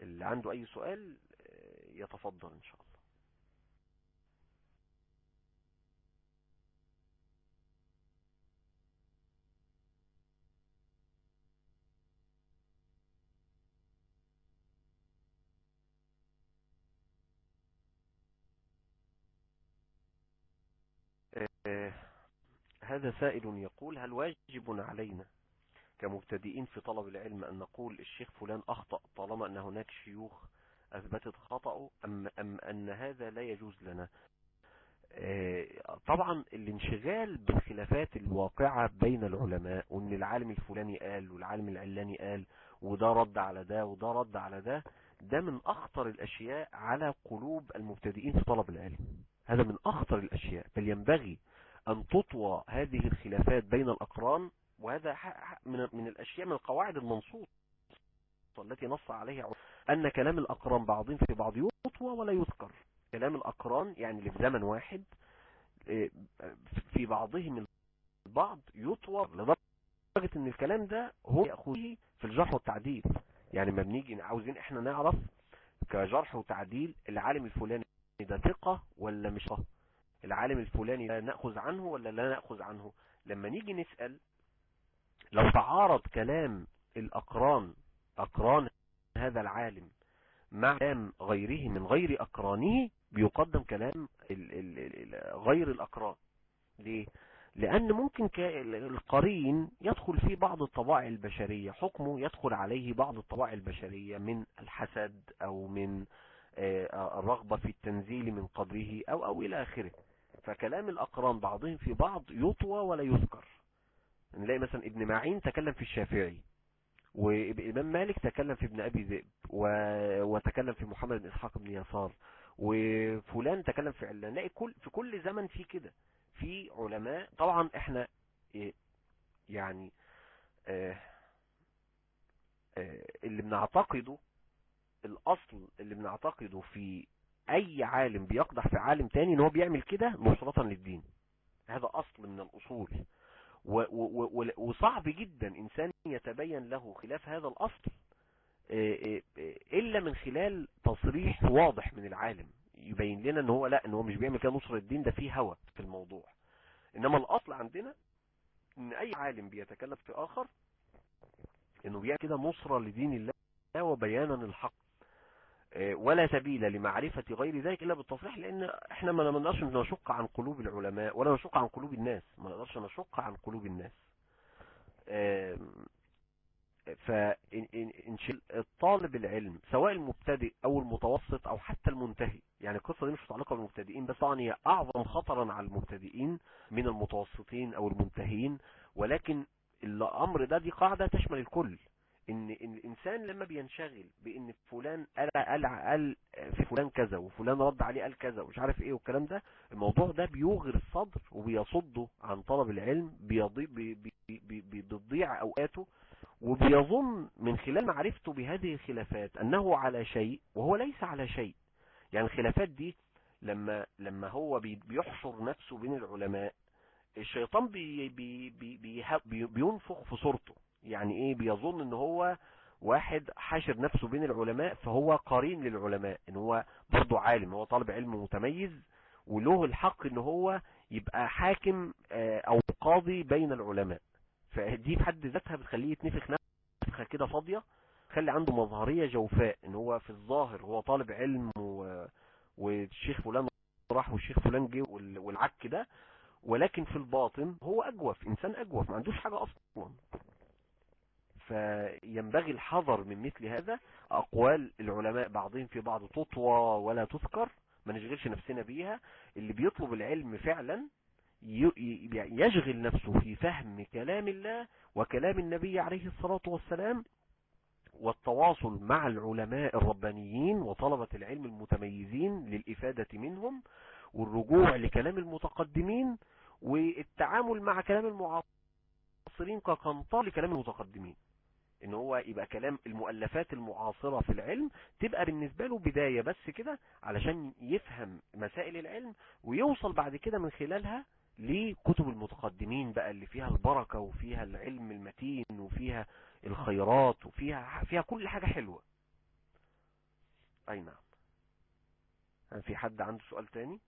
اللي عنده اي سؤال يتفضل ان شاء الله هذا سائل يقول هل واجب علينا كمبتدئين في طلب العلم أن نقول الشيخ فلان أخطأ طالما أن هناك شيوخ أثبتت خطأه أم, أم أن هذا لا يجوز لنا طبعا الانشغال بالخلافات الواقعة بين العلماء وان العالم الفلاني قال والعالم العلاني قال وده رد على ده وده رد على ده ده من اخطر الاشياء على قلوب المبتدئين في طلب العلم هذا من اخطر الاشياء بل ينبغي ان تطوى هذه الخلافات بين الاقران وهذا من من الاشياء من القواعد المنصوصة التي نص عليها ان كلام الاقران بعضهم في بعض يطوى ولا يذكر كلام الاقران يعني اللي في زمن واحد في بعضهم البعض يطوى لدرجة ان الكلام ده هو يأخذه في الجرح والتعديل يعني ما بنيجي عاوزين احنا نعرف كجرح وتعديل العالم الفلاني ده ثقة ولا مش ثقة العالم الفلاني لا نأخذ عنه ولا لا نأخذ عنه لما نيجي نسأل لو تعارض كلام الأقران أقران هذا العالم مع كلام غيره من غير أقرانه بيقدم كلام ال ال ال غير الأقران ليه؟ لأن ممكن القرين يدخل فيه بعض الطبائع البشرية حكمه يدخل عليه بعض الطبائع البشرية من الحسد أو من الرغبة في التنزيل من قدره أو أو إلى آخره فكلام الأقران بعضهم في بعض يطوى ولا يذكر نلاقي مثلا ابن معين تكلم في الشافعي وإمام مالك تكلم في ابن أبي ذئب وتكلم في محمد بن إسحاق بن يسار وفلان تكلم في علان نلاقي كل في كل زمن في كده في علماء طبعا احنا يعني اللي بنعتقده الاصل اللي بنعتقده في اي عالم بيقدح في عالم تاني ان هو بيعمل كده نصرة للدين هذا اصل من الاصول وصعب جدا انسان يتبين له خلاف هذا الاصل الا من خلال تصريح واضح من العالم يبين لنا ان هو لا ان هو مش بيعمل كده نصر الدين ده فيه هوى في الموضوع انما الاصل عندنا ان اي عالم بيتكلم في اخر انه بيعمل كده نصرة لدين الله وبيانا الحق ولا سبيل لمعرفة غير ذلك إلا بالتصريح لأن احنا ما نقدرش نشق عن قلوب العلماء ولا نشق عن قلوب الناس ما نقدرش نشق عن قلوب الناس فالطالب العلم سواء المبتدئ أو المتوسط أو حتى المنتهي يعني القصة دي مش متعلقة بالمبتدئين بس طبعا هي أعظم خطرا على المبتدئين من المتوسطين أو المنتهين ولكن الأمر ده دي قاعدة تشمل الكل ان الانسان لما بينشغل بان فلان قال قال قال في فلان كذا وفلان رد عليه قال كذا ومش عارف ايه والكلام ده الموضوع ده بيوغر الصدر وبيصده عن طلب العلم بيضيع اوقاته وبيظن من خلال معرفته بهذه الخلافات انه على شيء وهو ليس على شيء يعني الخلافات دي لما لما هو بيحشر نفسه بين العلماء الشيطان بي بي بي بي بينفخ في صورته يعني ايه بيظن ان هو واحد حاشر نفسه بين العلماء فهو قرين للعلماء ان هو برضه عالم هو طالب علم متميز وله الحق ان هو يبقى حاكم او قاضي بين العلماء فدي في حد ذاتها بتخليه يتنفخ نفخه كده فاضيه خلي عنده مظهريه جوفاء ان هو في الظاهر هو طالب علم و... والشيخ فلان راح والشيخ فلان جه والعك ده ولكن في الباطن هو اجوف انسان اجوف ما عندوش حاجه اصلا فينبغي الحذر من مثل هذا أقوال العلماء بعضهم في بعض تطوى ولا تذكر ما نشغلش نفسنا بيها اللي بيطلب العلم فعلا يشغل نفسه في فهم كلام الله وكلام النبي عليه الصلاة والسلام والتواصل مع العلماء الربانيين وطلبة العلم المتميزين للإفادة منهم والرجوع لكلام المتقدمين والتعامل مع كلام المعاصرين كقنطار لكلام المتقدمين ان هو يبقى كلام المؤلفات المعاصرة في العلم تبقى بالنسبة له بداية بس كده علشان يفهم مسائل العلم ويوصل بعد كده من خلالها لكتب المتقدمين بقى اللي فيها البركة وفيها العلم المتين وفيها الخيرات وفيها فيها كل حاجة حلوة اي نعم في حد عنده سؤال تاني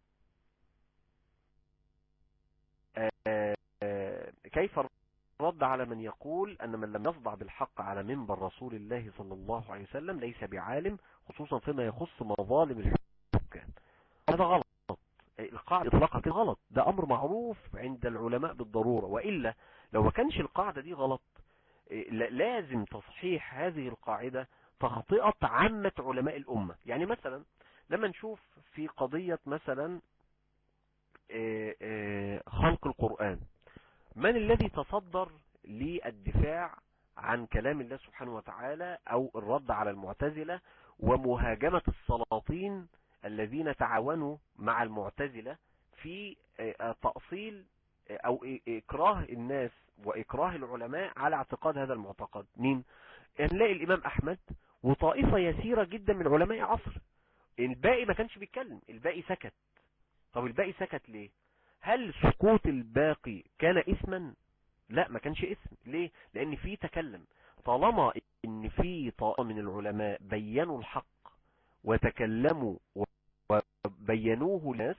آه، كيف الرد على من يقول أن من لم يصدع بالحق على منبر رسول الله صلى الله عليه وسلم ليس بعالم خصوصا فيما يخص مظالم الحكام هذا غلط القاعدة إطلاقها كده غلط ده أمر معروف عند العلماء بالضرورة وإلا لو ما كانش القاعدة دي غلط إيه، لازم تصحيح هذه القاعدة تخطئة عامة علماء الأمة يعني مثلا لما نشوف في قضية مثلا إيه، إيه، خلق القرآن من الذي تصدر للدفاع عن كلام الله سبحانه وتعالى او الرد على المعتزلة ومهاجمة السلاطين الذين تعاونوا مع المعتزلة في آه، تأصيل آه، او اكراه الناس واكراه العلماء على اعتقاد هذا المعتقد مين نلاقي الامام احمد وطائفة يسيرة جدا من علماء عصر الباقي ما كانش بيتكلم الباقي سكت طب الباقي سكت ليه هل سكوت الباقي كان اسما لا ما كانش اسم ليه لان في تكلم طالما ان في طائفه من العلماء بينوا الحق وتكلموا وبينوه للناس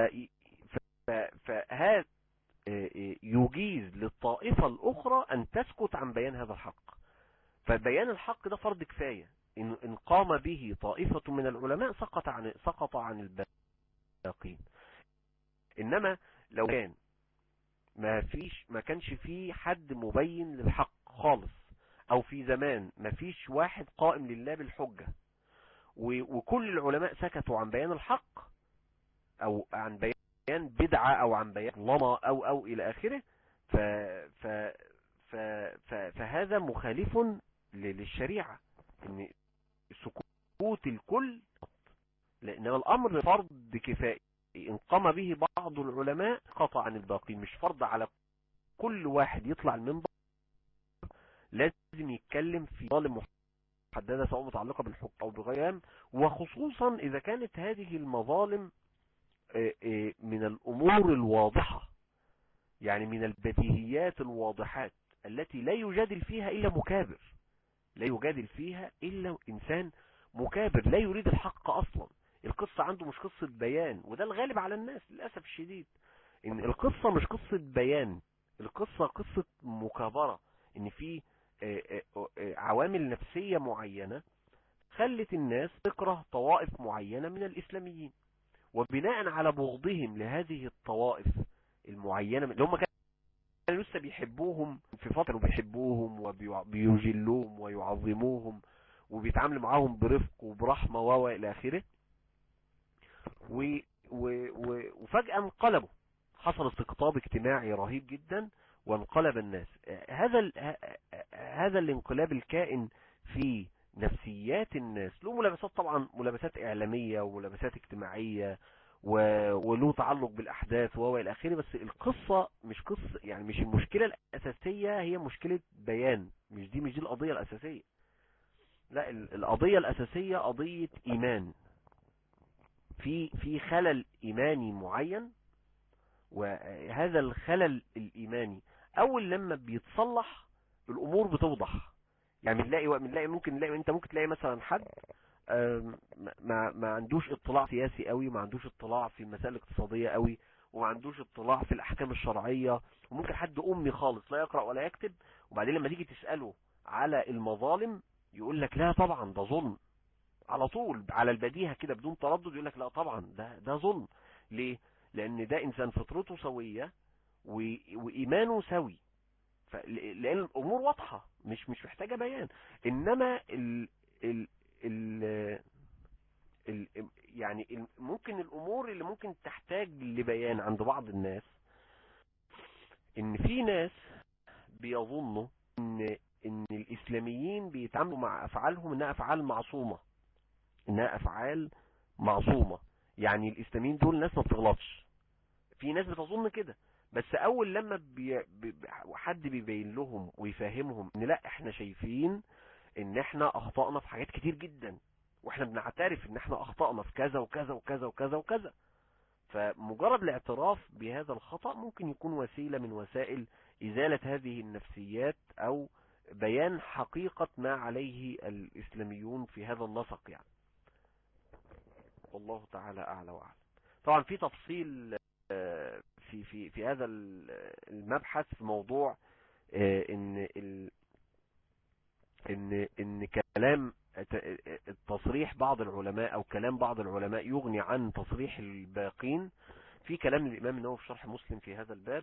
فهذا يجيز للطائفة الأخرى أن تسكت عن بيان هذا الحق فبيان الحق ده فرض كفاية إن قام به طائفة من العلماء سقط عن سقط عن الباقين انما لو كان ما فيش ما كانش فيه حد مبين للحق خالص او في زمان ما فيش واحد قائم لله بالحجة وكل العلماء سكتوا عن بيان الحق او عن بيان بدعة او عن بيان لما او او الى اخره ف ف ف ف فهذا مخالف للشريعة ان سكوت الكل لان الامر فرض كفائي إن قام به بعض العلماء قطع عن الباقي مش فرض على كل واحد يطلع المنبر لازم يتكلم في ظالم محددة سواء متعلقة بالحكم أو بغيام وخصوصا إذا كانت هذه المظالم آه، آه، من الأمور الواضحة يعني من البديهيات الواضحات التي لا يجادل فيها إلا مكابر لا يجادل فيها إلا إنسان مكابر لا يريد الحق أصلا القصة عنده مش قصة بيان وده الغالب على الناس للأسف الشديد ان القصة مش قصة بيان القصة قصة مكابرة ان في آه، آه، آه، عوامل نفسية معينة خلت الناس تكره طوائف معينة من الإسلاميين وبناء على بغضهم لهذه الطوائف المعينة اللي هم كانوا لسه بيحبوهم في فترة بيحبوهم وبيجلوهم ويعظموهم وبيتعاملوا معاهم برفق وبرحمة وإلى آخره و و و وفجأة انقلبوا حصل استقطاب اجتماعي رهيب جدا وانقلب الناس هذا هذا الانقلاب الكائن في نفسيات الناس له ملابسات طبعا ملابسات اعلامية وملابسات اجتماعية وله تعلق بالاحداث وهو الى اخره بس القصة مش قصة يعني مش المشكلة الاساسية هي مشكلة بيان مش دي مش دي القضية الاساسية لا القضية الاساسية قضية ايمان في في خلل ايماني معين وهذا الخلل الايماني اول لما بيتصلح الامور بتوضح يعني بنلاقي بنلاقي ممكن نلاقي انت ممكن تلاقي مثلا حد ما ما عندوش اطلاع سياسي قوي ما عندوش اطلاع في المسائل الاقتصاديه قوي وما عندوش اطلاع في الاحكام الشرعيه وممكن حد امي خالص لا يقرا ولا يكتب وبعدين لما تيجي تساله على المظالم يقول لك لا طبعا ده ظلم على طول على البديهة كده بدون تردد يقول لك لا طبعا ده ده ظلم ليه لان ده انسان فطرته سوية وايمانه سوي لان الامور واضحة مش مش محتاجة بيان انما ال ال ال ال يعني ممكن الامور اللي ممكن تحتاج لبيان عند بعض الناس ان في ناس بيظنوا ان ان الاسلاميين بيتعاملوا مع افعالهم انها افعال معصومة انها افعال معصومة يعني الاسلاميين دول ناس ما بتغلطش في ناس بتظن كده بس اول لما بي... بي... حد بيبين لهم ويفهمهم ان لا احنا شايفين ان احنا اخطأنا في حاجات كتير جدا واحنا بنعترف ان احنا اخطأنا في كذا وكذا وكذا وكذا وكذا فمجرد الاعتراف بهذا الخطأ ممكن يكون وسيلة من وسائل ازالة هذه النفسيات او بيان حقيقة ما عليه الاسلاميون في هذا النسق يعني والله تعالى اعلى واعلم طبعا في تفصيل في في في هذا المبحث في موضوع ان ان ان كلام تصريح بعض العلماء او كلام بعض العلماء يغني عن تصريح الباقين في كلام الامام النووي في شرح مسلم في هذا الباب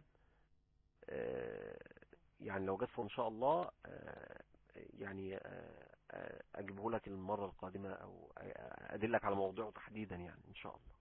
يعني لو جت ان شاء الله يعني اجيبه لك المرة القادمة او ادلك على موضوعه تحديدا يعني ان شاء الله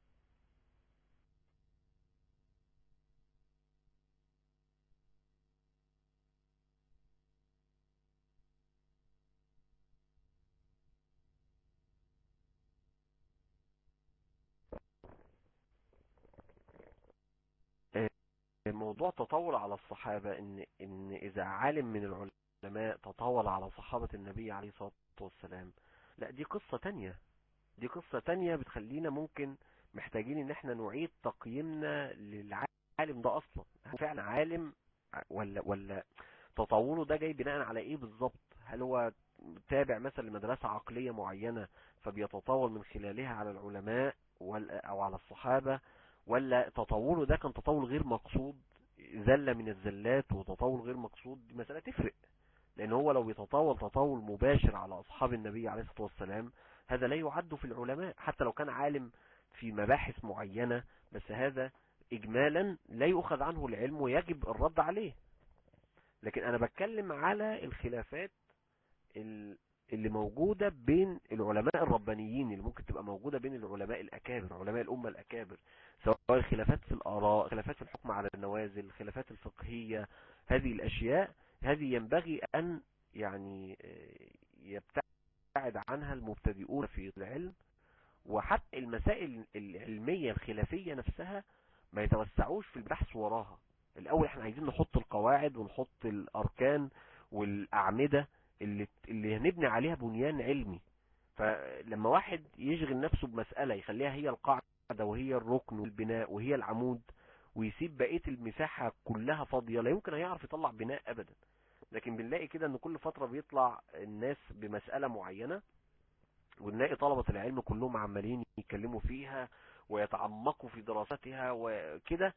موضوع تطول على الصحابة ان ان اذا عالم من العلماء تطول على صحابة النبي عليه الصلاة والسلام لا دي قصة تانية دي قصة تانية بتخلينا ممكن محتاجين ان احنا نعيد تقييمنا للعالم ده اصلا فعلا عالم ولا ولا تطوله ده جاي بناء على ايه بالظبط هل هو تابع مثلا لمدرسة عقلية معينة فبيتطاول من خلالها على العلماء او على الصحابة ولا تطوله ده كان تطول غير مقصود زلة من الزلات وتطول غير مقصود دي مسألة تفرق لان هو لو يتطاول تطاول مباشر على اصحاب النبي عليه الصلاة والسلام هذا لا يعد في العلماء حتى لو كان عالم في مباحث معينة بس هذا اجمالا لا يؤخذ عنه العلم ويجب الرد عليه لكن انا بتكلم على الخلافات اللي موجودة بين العلماء الربانيين اللي ممكن تبقى موجودة بين العلماء الأكابر علماء الأمة الأكابر سواء خلافات في الآراء خلافات في الحكم على النوازل خلافات الفقهية هذه الأشياء هذه ينبغي أن يعني يبتعد عنها المبتدئون في العلم وحتى المسائل العلمية الخلافية نفسها ما يتوسعوش في البحث وراها الأول احنا عايزين نحط القواعد ونحط الأركان والأعمدة اللي اللي هنبني عليها بنيان علمي فلما واحد يشغل نفسه بمسألة يخليها هي القاعدة وهي الركن والبناء وهي العمود ويسيب بقية المساحة كلها فاضية لا يمكن هيعرف يطلع بناء ابدا لكن بنلاقي كده ان كل فترة بيطلع الناس بمسألة معينة ونلاقي طلبة العلم كلهم عمالين يتكلموا فيها ويتعمقوا في دراستها وكده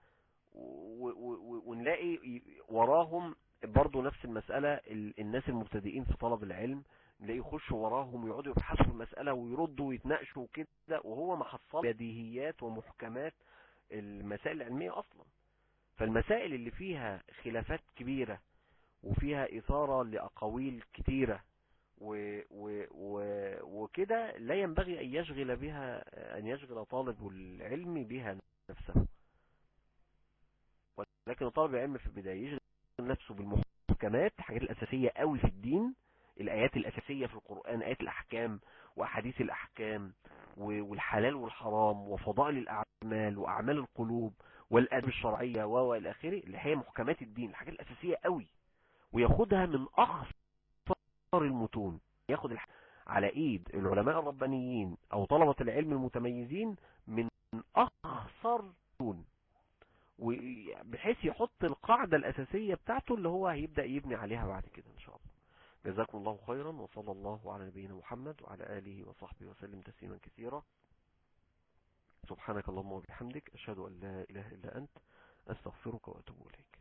ونلاقي وراهم برضه نفس المسألة الناس المبتدئين في طلب العلم نلاقي يخشوا وراهم ويقعدوا يبحثوا في المسألة ويردوا ويتناقشوا كده وهو محصل بديهيات ومحكمات المسائل العلمية أصلا فالمسائل اللي فيها خلافات كبيرة وفيها إثارة لأقاويل كتيرة و و و وكده لا ينبغي أن يشغل بها أن يشغل طالب العلم بها نفسه ولكن طالب العلم في البداية يشغل نفسه بالمحكمات الحاجات الأساسية قوي في الدين الآيات الأساسية في القرآن آيات الأحكام وأحاديث الأحكام والحلال والحرام وفضائل الأعمال وأعمال القلوب والأدب الشرعية وإلى آخره اللي هي محكمات الدين الحاجات الأساسية قوي وياخدها من أخصر المتون ياخد الح... على إيد العلماء الربانيين أو طلبة العلم المتميزين من أخصر المتون بحيث يحط القاعدة الأساسية بتاعته اللي هو هيبدأ يبني عليها بعد كده إن شاء الله جزاكم الله خيرا وصلى الله على نبينا محمد وعلى آله وصحبه وسلم تسليما كثيرا سبحانك اللهم وبحمدك أشهد أن لا إله إلا أنت أستغفرك وأتوب إليك